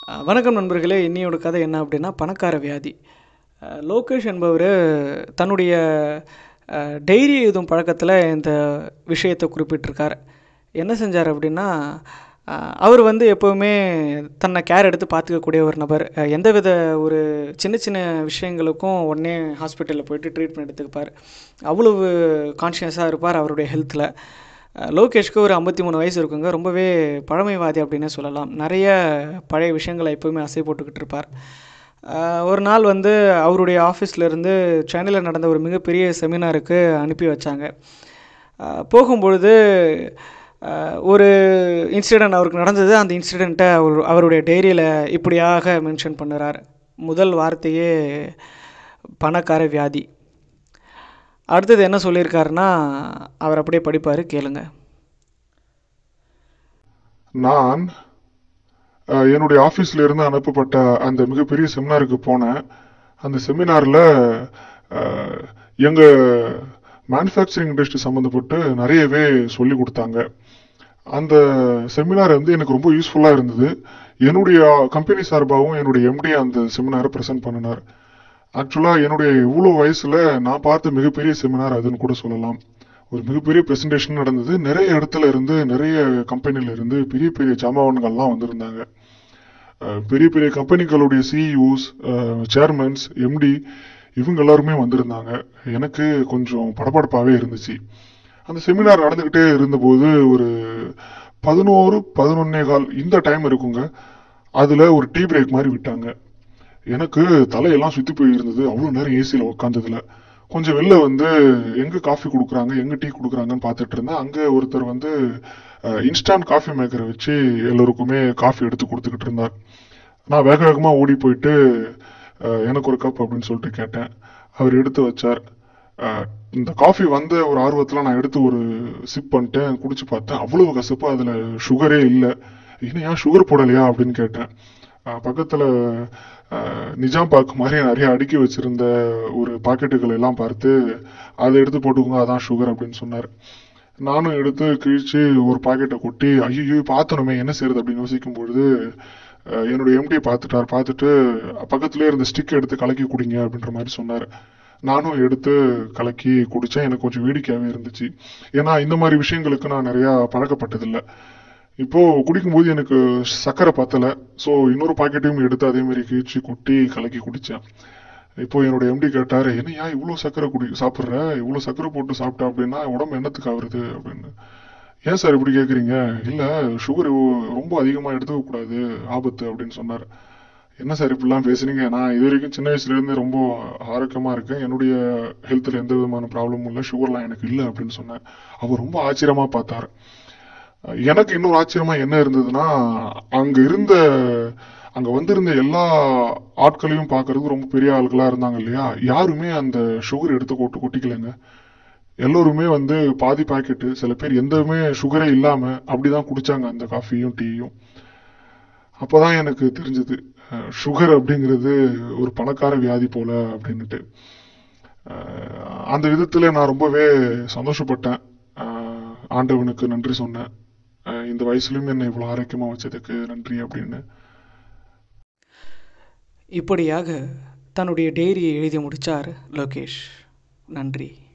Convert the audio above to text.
அஹ் வணக்கம் நண்பர்களே இன்னியோட கதை என்ன அப்படின்னா பணக்கார வியாதி அஹ் லோகேஷ் என்பவர் தன்னுடைய டைரி எழுதும் பழக்கத்தில் இந்த விஷயத்தை குறிப்பிட்டிருக்கார் என்ன செஞ்சார் அப்படின்னா அஹ் அவர் வந்து எப்போவுமே தன்னை கேர் எடுத்து பார்த்துக்கக்கூடிய ஒரு நபர் அஹ் எந்தவித ஒரு சின்ன சின்ன விஷயங்களுக்கும் உடனே ஹாஸ்பிட்டலில் போயிட்டு ட்ரீட்மெண்ட் எடுத்துக்குப்பார் அவ்வளவு கான்ஷியஸாக இருப்பார் அவருடைய ஹெல்த்தில் அஹ் லோகேஷ்க்கு ஒரு ஐம்பத்தி மூணு வயசு இருக்குங்க ரொம்பவே பழமைவாதி அப்படின்னே சொல்லலாம் நிறைய பழைய விஷயங்களை எப்போவுமே அசை போட்டுக்கிட்டு இருப்பார் அஹ் ஒரு நாள் வந்து அவருடைய ஆஃபீஸ்லேருந்து சென்னையில் நடந்த ஒரு மிகப்பெரிய செமினாருக்கு அனுப்பி வச்சாங்க அஹ் போகும்பொழுது அஹ் ஒரு இன்சிடெண்ட் அவருக்கு நடந்தது அந்த இன்சிடெண்ட்டை அவர் அவருடைய டைரியில் இப்படியாக மென்ஷன் பண்ணுறார் முதல் வார்த்தையே பணக்கார வியாதி அடுத்தது என்ன சொல்லியிருக்காருன்னா அவர் அப்படியே படிப்பார் கேளுங்க நான் அஹ், என்னுடைய ஆஃபீஸ்ல இருந்து அனுப்பப்பட்ட அந்த மிகப்பெரிய செமினாருக்கு போனேன் அந்த செமினாரில் எங்க மேனுஃபேக்சரிங் இண்டஸ்ட்ரி சம்மந்தப்பட்டு நிறையவே சொல்லி கொடுத்தாங்க அந்த செமினார் வந்து எனக்கு ரொம்ப யூஸ்ஃபுல்லாக இருந்தது என்னுடைய கம்பெனி சார்பாகவும் என்னுடைய எம்டி அந்த செமினாரை ப்ரெசென்ட் பண்ணினார் ஆக்சுவலாக என்னுடைய இவ்வளோ வயசில் நான் பார்த்த மிகப்பெரிய செமினார் அதுன்னு கூட சொல்லலாம் ஒரு மிகப்பெரிய ப்ரெசன்டேஷன் நடந்தது நிறைய இடத்துல இருந்து நிறைய கம்பெனில இருந்து பெரிய பெரிய ஜாமான்கள்லாம் வந்திருந்தாங்க அஹ் பெரிய பெரிய கம்பெனிகளுடைய சிஇஓஸ் சேர்மன்ஸ் எம்டி இவங்க எல்லாருமே வந்திருந்தாங்க எனக்கு கொஞ்சம் படபடப்பாகவே இருந்துச்சு அந்த செமினார் நடந்துக்கிட்டே இருந்தபோது ஒரு பதினோரு பதினொன்னே கால் இந்த டைம் இருக்குங்க அதில் ஒரு டீ பிரேக் மாதிரி விட்டாங்க எனக்கு தலையெல்லாம் சுத்தி போய் இருந்தது அவ்வளோ நேரம் ஏசியில் உட்காந்ததுல கொஞ்சம் வெளில வந்து எங்க காஃபி கொடுக்குறாங்க எங்க டீ கொடுக்குறாங்கன்னு பார்த்துட்டு இருந்தேன் அங்க ஒருத்தர் வந்து இன்ஸ்டன்ட் காஃபி மேக்கரை வச்சு எல்லோருக்குமே காஃபி எடுத்து கொடுத்துக்கிட்டு இருந்தார் நான் வேக வேகமா ஓடி போயிட்டு அஹ், எனக்கு ஒரு கப் அப்படின்னு சொல்லிட்டு கேட்டேன் அவர் எடுத்து வச்சார் அஹ், இந்த காஃபி வந்த ஒரு ஆர்வத்துல நான் எடுத்து ஒரு சிப் பண்ணிட்டேன் குடிச்சு பார்த்தேன் அவ்வளவு கசப்பு அதுல சுகரே இல்லை இன்னும் ஏன் சுகர் போடலையா அப்படின்னு கேட்டேன் அஹ் பக்கத்துல அஹ், நிஜாம் பாக்கு மாதிரி நிறைய அடுக்கி வச்சிருந்த ஒரு பாக்கெட்டுகள் எல்லாம் பார்த்து அதை எடுத்து போட்டுக்கோங்க அதான் சுகர் அப்படின்னு சொன்னார் நானும் எடுத்து கிழிச்சு ஒரு பாக்கெட்டை கொட்டி ஐயோ பார்த்தனுமே என்ன செய்யறது அப்படின்னு யோசிக்கும் பொழுது அஹ், என்னுடைய எம்டியை பார்த்துட்டார் பார்த்துட்டு பக்கத்துலேயே இருந்த ஸ்டிக் எடுத்து கலக்கி குடிங்க அப்படின்ற மாதிரி சொன்னார் நானும் எடுத்து கலக்கி குடிச்சேன் எனக்கு கொஞ்சம் வேடிக்கையாவே இருந்துச்சு ஏன்னா இந்த மாதிரி விஷயங்களுக்கு நான் நிறைய பழக்கப்பட்டதில்லை இப்போ குடிக்கும்போது எனக்கு சக்கரை பத்தல ஸோ இன்னொரு பாக்கெட்டையும் எடுத்து அதே மாதிரி கிழிச்சு கொட்டி கலக்கி குடிச்சேன் இப்போ என்னோட எம்டி கேட்டாரு என்ன ஏன் இவ்வளோ சக்கரை குடி சாப்பிட்ற இவ்வளோ சக்கரை போட்டு சாப்பிட்ட அப்படின்னா உடம்பு என்னத்துக்கு ஆகுறது அப்படின்னு ஏன் சார் இப்படி கேட்குறீங்க இல்லை சுகர் ரொம்ப அதிகமாக எடுத்துக்க கூடாது ஆபத்து அப்படின்னு சொன்னார் என்ன சார் இப்படிலாம் பேசுறீங்க நான் இது வரைக்கும் சின்ன வயசுல இருந்து ரொம்ப ஆரோக்கியமா இருக்கேன் என்னுடைய ஹெல்த்தில் எந்த விதமான ப்ராப்ளமும் இல்லை சுகர்லாம் எனக்கு இல்லை அப்படின்னு சொன்னேன் அவர் ரொம்ப ஆச்சரியமா பார்த்தாரு எனக்கு இன்னொரு ஆச்சரியமா என்ன இருந்ததுன்னா அங்க இருந்த அங்க வந்திருந்த எல்லா ஆட்களையும் பார்க்கறதுக்கு ரொம்ப பெரிய ஆட்களா இருந்தாங்க இல்லையா யாருமே அந்த சுகர் எடுத்து கொட்டு கொட்டிக்கலைங்க எல்லோருமே வந்து பாதி பாக்கெட்டு சில பேர் எந்தவுமே சுகரே இல்லாம அப்படிதான் குடிச்சாங்க அந்த காஃபியும் டீயும் அப்பதான் எனக்கு தெரிஞ்சது சுகர் அப்படிங்கிறது ஒரு பணக்கார வியாதி போல அப்படின்னுட்டு அஹ் அந்த விதத்துல நான் ரொம்பவே சந்தோஷப்பட்டேன் அஹ் ஆண்டவனுக்கு நன்றி சொன்னேன் அஹ் இந்த வயசுலயும் என்னை இவ்வளவு ஆரோக்கியமா வச்சதுக்கு நன்றி அப்படின்னு இப்படியாக தன்னுடைய டைரியை எழுதி முடித்தார் லோகேஷ் நன்றி